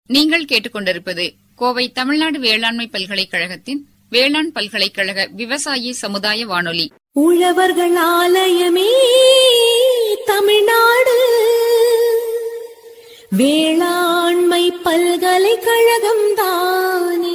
நீங்கள் கேட்டுக்கொண்டிருப்பது கோவை தமிழ்நாடு வேளாண்மை பல்கலைக்கழகத்தின் வேளாண் பல்கலைக்கழக விவசாயி சமுதாய வானொலி உழவர்கள் ஆலயமே தமிழ்நாடு வேளாண்மை பல்கலைக்கழகம் தானே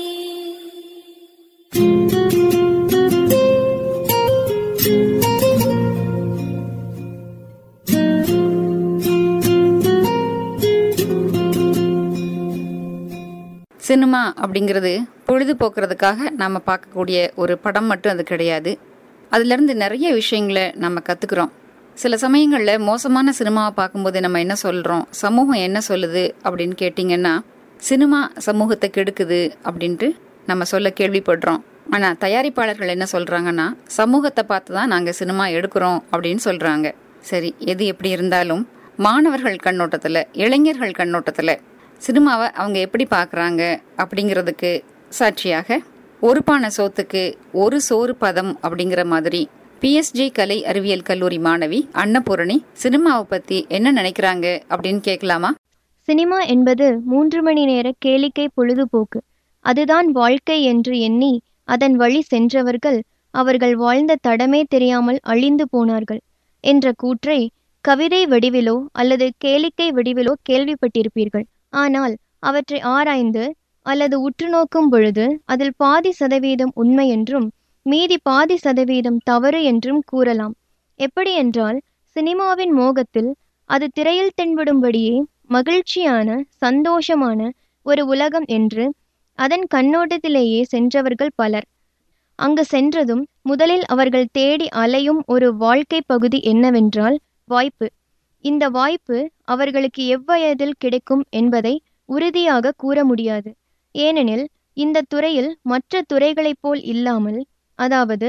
சினிமா அப்படிங்கிறது பொழுதுபோக்குறதுக்காக நாம பார்க்கக்கூடிய ஒரு படம் மட்டும் அது கிடையாது அதிலிருந்து நிறைய விஷயங்களை நம்ம கத்துக்கிறோம் சில சமயங்களில் மோசமான சினிமாவை பார்க்கும்போது நம்ம என்ன சொல்றோம் சமூகம் என்ன சொல்லுது அப்படின்னு கேட்டிங்கன்னா சினிமா சமூகத்தை கெடுக்குது அப்படின்ட்டு நம்ம சொல்ல கேள்விப்படுறோம் ஆனா தயாரிப்பாளர்கள் என்ன சொல்றாங்கன்னா சமூகத்தை பார்த்து தான் நாங்க சினிமா எடுக்கிறோம் அப்படின்னு சொல்றாங்க சரி எது எப்படி இருந்தாலும் மாணவர்கள் கண்ணோட்டத்துல இளைஞர்கள் கண்ணோட்டத்துல சினிமாவை அவங்க எப்படி பார்க்குறாங்க அப்படிங்கிறதுக்கு சாட்சியாக ஒரு பானை சோத்துக்கு ஒரு சோறு பதம் அப்படிங்கிற மாதிரி பிஎஸ்ஜி கலை அறிவியல் கல்லூரி மாணவி அன்னபூரணி சினிமாவை பத்தி என்ன நினைக்கிறாங்க அப்படின்னு கேட்கலாமா சினிமா என்பது மூன்று மணி நேர கேளிக்கை பொழுதுபோக்கு அதுதான் வாழ்க்கை என்று எண்ணி அதன் வழி சென்றவர்கள் அவர்கள் வாழ்ந்த தடமே தெரியாமல் அழிந்து போனார்கள் என்ற கூற்றை கவிதை வடிவிலோ அல்லது கேளிக்கை வடிவிலோ கேள்விப்பட்டிருப்பீர்கள் ஆனால் அவற்றை ஆராய்ந்து அல்லது உற்று நோக்கும் பொழுது அதில் பாதி சதவீதம் உண்மை என்றும் மீதி பாதி சதவீதம் தவறு என்றும் கூறலாம் எப்படி என்றால் சினிமாவின் மோகத்தில் அது திரையில் தென்படும்படியே மகிழ்ச்சியான சந்தோஷமான ஒரு உலகம் என்று அதன் கண்ணோட்டத்திலேயே சென்றவர்கள் பலர் அங்கு சென்றதும் முதலில் அவர்கள் தேடி அலையும் ஒரு வாழ்க்கை பகுதி என்னவென்றால் வாய்ப்பு இந்த வாய்ப்பு அவர்களுக்கு எவ்வயதில் கிடைக்கும் என்பதை உறுதியாக கூற முடியாது ஏனெனில் இந்த துறையில் மற்ற துறைகளைப் போல் இல்லாமல் அதாவது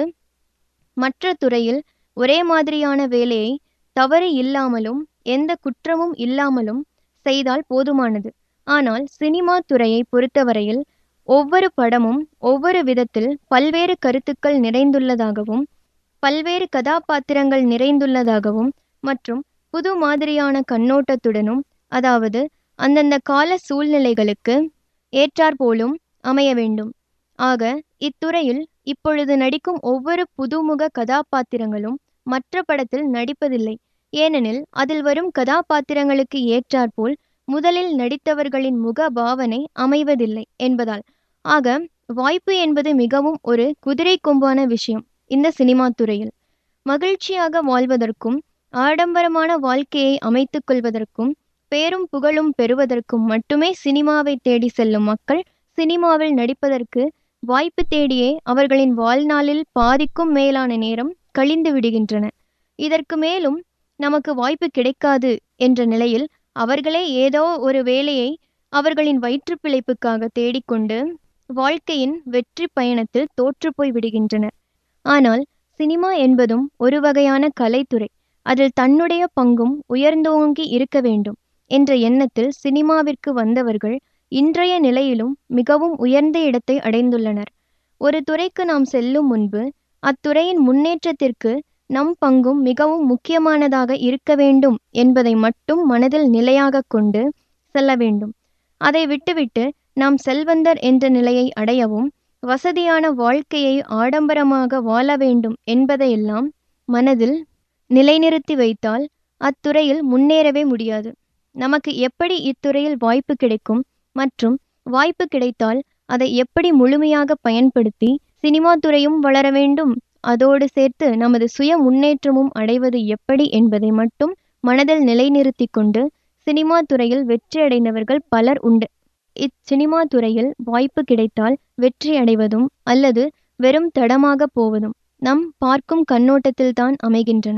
மற்ற துறையில் ஒரே மாதிரியான வேலையை தவறு இல்லாமலும் எந்த குற்றமும் இல்லாமலும் செய்தால் போதுமானது ஆனால் சினிமா துறையை பொறுத்தவரையில் ஒவ்வொரு படமும் ஒவ்வொரு விதத்தில் பல்வேறு கருத்துக்கள் நிறைந்துள்ளதாகவும் பல்வேறு கதாபாத்திரங்கள் நிறைந்துள்ளதாகவும் மற்றும் புது மாதிரியான கண்ணோட்டத்துடனும் அதாவது அந்தந்த கால சூழ்நிலைகளுக்கு ஏற்றாற்போலும் அமைய வேண்டும் ஆக இத்துறையில் இப்பொழுது நடிக்கும் ஒவ்வொரு புதுமுக கதாபாத்திரங்களும் மற்ற படத்தில் நடிப்பதில்லை ஏனெனில் அதில் வரும் கதாபாத்திரங்களுக்கு ஏற்றாற்போல் முதலில் நடித்தவர்களின் முக பாவனை அமைவதில்லை என்பதால் ஆக வாய்ப்பு என்பது மிகவும் ஒரு குதிரை கொம்பான விஷயம் இந்த சினிமா துறையில் மகிழ்ச்சியாக வாழ்வதற்கும் ஆடம்பரமான வாழ்க்கையை அமைத்துக் கொள்வதற்கும் பேரும் புகழும் பெறுவதற்கும் மட்டுமே சினிமாவை தேடி செல்லும் மக்கள் சினிமாவில் நடிப்பதற்கு வாய்ப்பு தேடியே அவர்களின் வாழ்நாளில் பாதிக்கும் மேலான நேரம் கழிந்து விடுகின்றன இதற்கு மேலும் நமக்கு வாய்ப்பு கிடைக்காது என்ற நிலையில் அவர்களே ஏதோ ஒரு வேலையை அவர்களின் வயிற்று பிழைப்புக்காக தேடிக்கொண்டு வாழ்க்கையின் வெற்றி பயணத்தில் தோற்றுப்போய் விடுகின்றனர் ஆனால் சினிமா என்பதும் ஒரு வகையான கலைத்துறை அதில் தன்னுடைய பங்கும் உயர்ந்தோங்கி இருக்க வேண்டும் என்ற எண்ணத்தில் சினிமாவிற்கு வந்தவர்கள் இன்றைய நிலையிலும் மிகவும் உயர்ந்த இடத்தை அடைந்துள்ளனர் ஒரு துறைக்கு நாம் செல்லும் முன்பு அத்துறையின் முன்னேற்றத்திற்கு நம் பங்கும் மிகவும் முக்கியமானதாக இருக்க வேண்டும் என்பதை மட்டும் மனதில் நிலையாக கொண்டு செல்ல வேண்டும் அதை விட்டுவிட்டு நாம் செல்வந்தர் என்ற நிலையை அடையவும் வசதியான வாழ்க்கையை ஆடம்பரமாக வாழ வேண்டும் என்பதையெல்லாம் மனதில் நிலைநிறுத்தி வைத்தால் அத்துறையில் முன்னேறவே முடியாது நமக்கு எப்படி இத்துறையில் வாய்ப்பு கிடைக்கும் மற்றும் வாய்ப்பு கிடைத்தால் அதை எப்படி முழுமையாக பயன்படுத்தி சினிமா துறையும் வளர வேண்டும் அதோடு சேர்த்து நமது சுய முன்னேற்றமும் அடைவது எப்படி என்பதை மட்டும் மனதில் நிலைநிறுத்தி கொண்டு சினிமா துறையில் வெற்றி அடைந்தவர்கள் பலர் உண்டு இச்சினிமா துறையில் வாய்ப்பு கிடைத்தால் வெற்றி அடைவதும் அல்லது வெறும் தடமாக போவதும் நம் பார்க்கும் கண்ணோட்டத்தில்தான் அமைகின்றன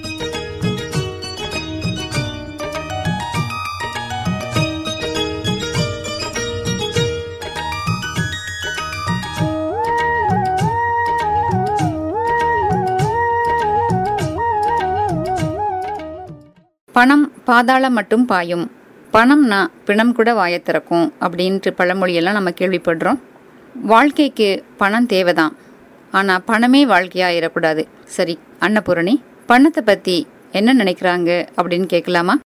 பணம் பாதாளம் மட்டும் பாயும் பணம்னா பிணம் கூட வாயத் திறக்கும் அப்படின்ட்டு பழமொழியெல்லாம் நம்ம கேள்விப்படுறோம் வாழ்க்கைக்கு பணம் தேவைதான் ஆனால் பணமே வாழ்க்கையா ஆயிடக்கூடாது சரி அன்னபூரணி பணத்தை பற்றி என்ன நினைக்கிறாங்க அப்படின்னு கேட்கலாமா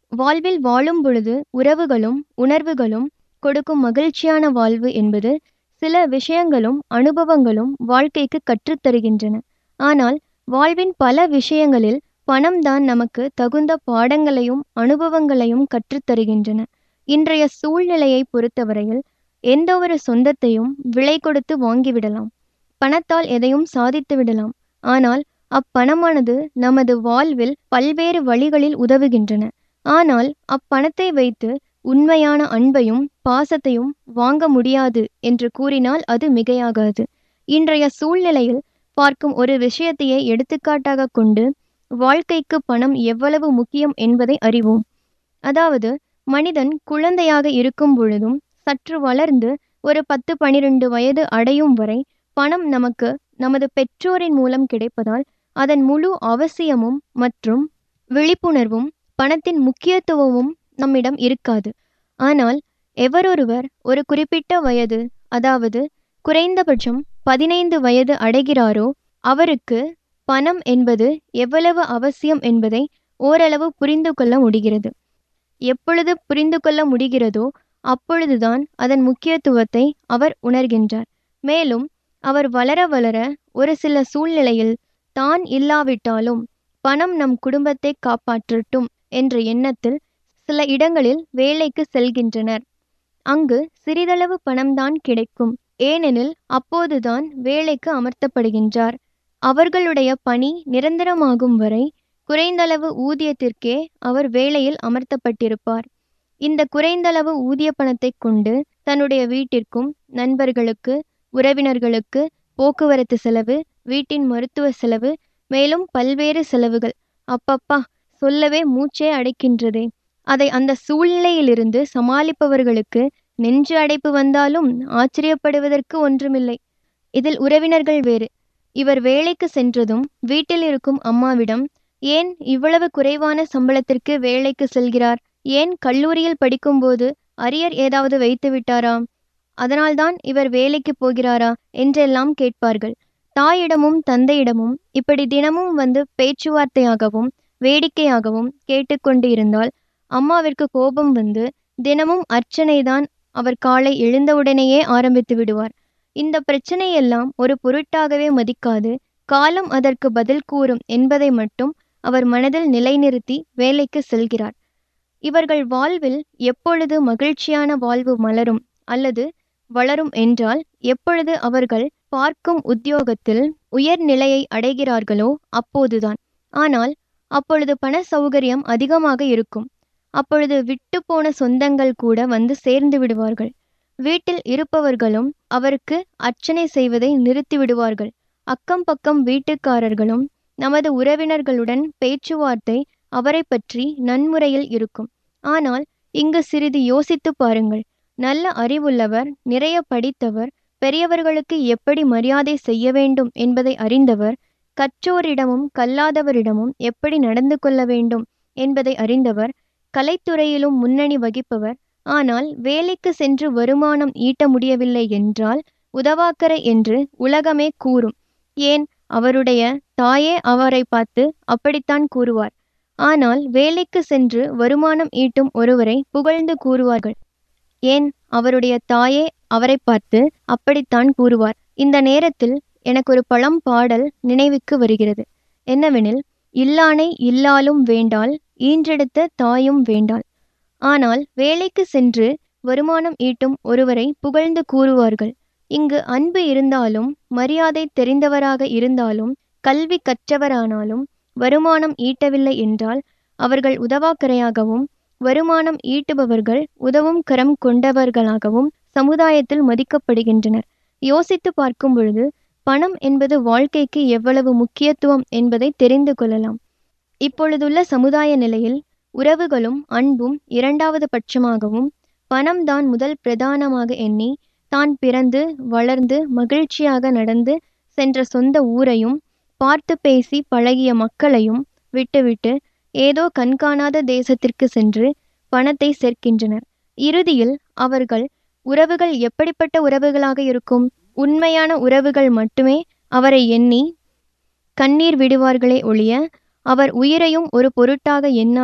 வாழ்வில் வாழும் பொழுது உறவுகளும் உணர்வுகளும் கொடுக்கும் மகிழ்ச்சியான வாழ்வு என்பது சில விஷயங்களும் அனுபவங்களும் வாழ்க்கைக்கு கற்றுத்தருகின்றன ஆனால் வாழ்வின் பல விஷயங்களில் பணம்தான் நமக்கு தகுந்த பாடங்களையும் அனுபவங்களையும் கற்றுத்தருகின்றன இன்றைய சூழ்நிலையை பொறுத்தவரையில் எந்த ஒரு சொந்தத்தையும் விலை கொடுத்து வாங்கிவிடலாம் பணத்தால் எதையும் சாதித்து விடலாம் ஆனால் அப்பணமானது நமது வாழ்வில் பல்வேறு வழிகளில் உதவுகின்றன ஆனால் அப்பணத்தை வைத்து உண்மையான அன்பையும் பாசத்தையும் வாங்க முடியாது என்று கூறினால் அது மிகையாகாது இன்றைய சூழ்நிலையில் பார்க்கும் ஒரு விஷயத்தையே எடுத்துக்காட்டாக கொண்டு வாழ்க்கைக்கு பணம் எவ்வளவு முக்கியம் என்பதை அறிவோம் அதாவது மனிதன் குழந்தையாக இருக்கும் பொழுதும் சற்று வளர்ந்து ஒரு பத்து பனிரெண்டு வயது அடையும் வரை பணம் நமக்கு நமது பெற்றோரின் மூலம் கிடைப்பதால் அதன் முழு அவசியமும் மற்றும் விழிப்புணர்வும் பணத்தின் முக்கியத்துவமும் நம்மிடம் இருக்காது ஆனால் எவரொருவர் ஒரு குறிப்பிட்ட வயது அதாவது குறைந்தபட்சம் பதினைந்து வயது அடைகிறாரோ அவருக்கு பணம் என்பது எவ்வளவு அவசியம் என்பதை ஓரளவு புரிந்து கொள்ள முடிகிறது எப்பொழுது புரிந்து கொள்ள முடிகிறதோ அப்பொழுதுதான் அதன் முக்கியத்துவத்தை அவர் உணர்கின்றார் மேலும் அவர் வளர வளர ஒரு சில சூழ்நிலையில் தான் இல்லாவிட்டாலும் பணம் நம் குடும்பத்தை காப்பாற்றட்டும் என்ற எண்ணத்தில் சில இடங்களில் வேலைக்கு செல்கின்றனர் அங்கு சிறிதளவு பணம்தான் கிடைக்கும் ஏனெனில் அப்போதுதான் வேலைக்கு அமர்த்தப்படுகின்றார் அவர்களுடைய பணி நிரந்தரமாகும் வரை குறைந்தளவு ஊதியத்திற்கே அவர் வேலையில் அமர்த்தப்பட்டிருப்பார் இந்த குறைந்தளவு ஊதிய பணத்தை கொண்டு தன்னுடைய வீட்டிற்கும் நண்பர்களுக்கு உறவினர்களுக்கு போக்குவரத்து செலவு வீட்டின் மருத்துவ செலவு மேலும் பல்வேறு செலவுகள் அப்பப்பா சொல்லவே மூச்சே அடைக்கின்றதே அதை அந்த சூழ்நிலையிலிருந்து சமாளிப்பவர்களுக்கு நெஞ்சு அடைப்பு வந்தாலும் ஆச்சரியப்படுவதற்கு ஒன்றுமில்லை இதில் உறவினர்கள் வேறு இவர் வேலைக்கு சென்றதும் வீட்டில் இருக்கும் அம்மாவிடம் ஏன் இவ்வளவு குறைவான சம்பளத்திற்கு வேலைக்கு செல்கிறார் ஏன் கல்லூரியில் படிக்கும்போது அரியர் ஏதாவது வைத்து விட்டாராம் அதனால்தான் இவர் வேலைக்கு போகிறாரா என்றெல்லாம் கேட்பார்கள் தாயிடமும் தந்தையிடமும் இப்படி தினமும் வந்து பேச்சுவார்த்தையாகவும் வேடிக்கையாகவும் கேட்டுக்கொண்டு இருந்தால் அம்மாவிற்கு கோபம் வந்து தினமும் அர்ச்சனைதான் அவர் காலை எழுந்தவுடனேயே ஆரம்பித்து விடுவார் இந்த பிரச்சனையெல்லாம் ஒரு பொருட்டாகவே மதிக்காது காலம் அதற்கு பதில் கூறும் என்பதை மட்டும் அவர் மனதில் நிலைநிறுத்தி வேலைக்கு செல்கிறார் இவர்கள் வாழ்வில் எப்பொழுது மகிழ்ச்சியான வாழ்வு மலரும் அல்லது வளரும் என்றால் எப்பொழுது அவர்கள் பார்க்கும் உத்தியோகத்தில் உயர்நிலையை அடைகிறார்களோ அப்போதுதான் ஆனால் அப்பொழுது பண சௌகரியம் அதிகமாக இருக்கும் அப்பொழுது விட்டு போன சொந்தங்கள் கூட வந்து சேர்ந்து விடுவார்கள் வீட்டில் இருப்பவர்களும் அவருக்கு அர்ச்சனை செய்வதை நிறுத்தி விடுவார்கள் அக்கம் பக்கம் வீட்டுக்காரர்களும் நமது உறவினர்களுடன் பேச்சுவார்த்தை அவரை பற்றி நன்முறையில் இருக்கும் ஆனால் இங்கு சிறிது யோசித்து பாருங்கள் நல்ல அறிவுள்ளவர் நிறைய படித்தவர் பெரியவர்களுக்கு எப்படி மரியாதை செய்ய வேண்டும் என்பதை அறிந்தவர் கற்றோரிடமும் கல்லாதவரிடமும் எப்படி நடந்து கொள்ள வேண்டும் என்பதை அறிந்தவர் கலைத்துறையிலும் முன்னணி வகிப்பவர் ஆனால் வேலைக்கு சென்று வருமானம் ஈட்ட முடியவில்லை என்றால் உதவாக்கரை என்று உலகமே கூறும் ஏன் அவருடைய தாயே அவரை பார்த்து அப்படித்தான் கூறுவார் ஆனால் வேலைக்கு சென்று வருமானம் ஈட்டும் ஒருவரை புகழ்ந்து கூறுவார்கள் ஏன் அவருடைய தாயே அவரை பார்த்து அப்படித்தான் கூறுவார் இந்த நேரத்தில் எனக்கு ஒரு பழம் பாடல் நினைவுக்கு வருகிறது என்னவெனில் இல்லானை இல்லாலும் வேண்டால் ஈன்றெடுத்த தாயும் வேண்டாள் ஆனால் வேலைக்கு சென்று வருமானம் ஈட்டும் ஒருவரை புகழ்ந்து கூறுவார்கள் இங்கு அன்பு இருந்தாலும் மரியாதை தெரிந்தவராக இருந்தாலும் கல்வி கற்றவரானாலும் வருமானம் ஈட்டவில்லை என்றால் அவர்கள் உதவாக்கரையாகவும் வருமானம் ஈட்டுபவர்கள் உதவும் கரம் கொண்டவர்களாகவும் சமுதாயத்தில் மதிக்கப்படுகின்றனர் யோசித்து பார்க்கும் பொழுது பணம் என்பது வாழ்க்கைக்கு எவ்வளவு முக்கியத்துவம் என்பதை தெரிந்து கொள்ளலாம் இப்பொழுதுள்ள சமுதாய நிலையில் உறவுகளும் அன்பும் இரண்டாவது பட்சமாகவும் பணம்தான் முதல் பிரதானமாக எண்ணி தான் பிறந்து வளர்ந்து மகிழ்ச்சியாக நடந்து சென்ற சொந்த ஊரையும் பார்த்து பேசி பழகிய மக்களையும் விட்டுவிட்டு ஏதோ கண்காணாத தேசத்திற்கு சென்று பணத்தை சேர்க்கின்றனர் இறுதியில் அவர்கள் உறவுகள் எப்படிப்பட்ட உறவுகளாக இருக்கும் உண்மையான உறவுகள் மட்டுமே அவரை எண்ணி கண்ணீர் விடுவார்களே ஒழிய அவர் உயிரையும் ஒரு பொருட்டாக எண்ணாது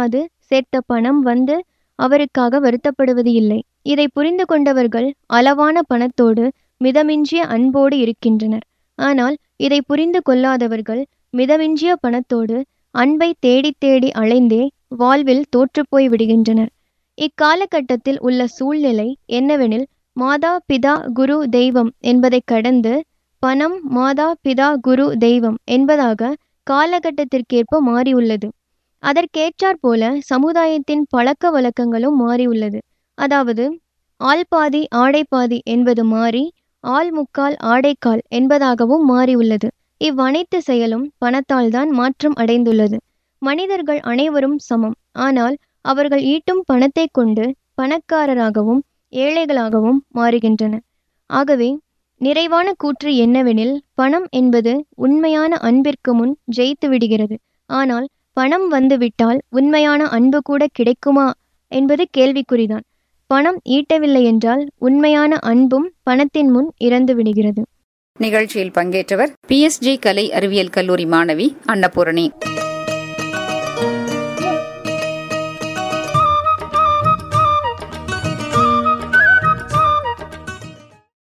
சேர்த்த பணம் வந்து அவருக்காக வருத்தப்படுவது இல்லை இதை புரிந்து கொண்டவர்கள் அளவான பணத்தோடு மிதமிஞ்சிய அன்போடு இருக்கின்றனர் ஆனால் இதை புரிந்து கொள்ளாதவர்கள் மிதமிஞ்சிய பணத்தோடு அன்பை தேடி தேடி அலைந்தே வாழ்வில் தோற்றுப்போய் விடுகின்றனர் இக்காலகட்டத்தில் உள்ள சூழ்நிலை என்னவெனில் மாதா பிதா குரு தெய்வம் என்பதை கடந்து பணம் மாதா பிதா குரு தெய்வம் என்பதாக காலகட்டத்திற்கேற்ப மாறியுள்ளது அதற்கேற்றாற் போல சமுதாயத்தின் பழக்க வழக்கங்களும் மாறியுள்ளது அதாவது ஆள் பாதி ஆடை பாதி என்பது மாறி ஆள் முக்கால் ஆடைக்கால் என்பதாகவும் மாறியுள்ளது இவ்வனைத்து செயலும் பணத்தால் தான் மாற்றம் அடைந்துள்ளது மனிதர்கள் அனைவரும் சமம் ஆனால் அவர்கள் ஈட்டும் பணத்தை கொண்டு பணக்காரராகவும் ஏழைகளாகவும் மாறுகின்றனர் ஆகவே நிறைவான கூற்று என்னவெனில் பணம் என்பது உண்மையான அன்பிற்கு முன் ஜெயித்து விடுகிறது ஆனால் பணம் வந்துவிட்டால் உண்மையான அன்பு கூட கிடைக்குமா என்பது கேள்விக்குறிதான் பணம் ஈட்டவில்லை என்றால் உண்மையான அன்பும் பணத்தின் முன் இறந்து விடுகிறது நிகழ்ச்சியில் பங்கேற்றவர் பிஎஸ்ஜி கலை அறிவியல் கல்லூரி மாணவி அன்னபூரணி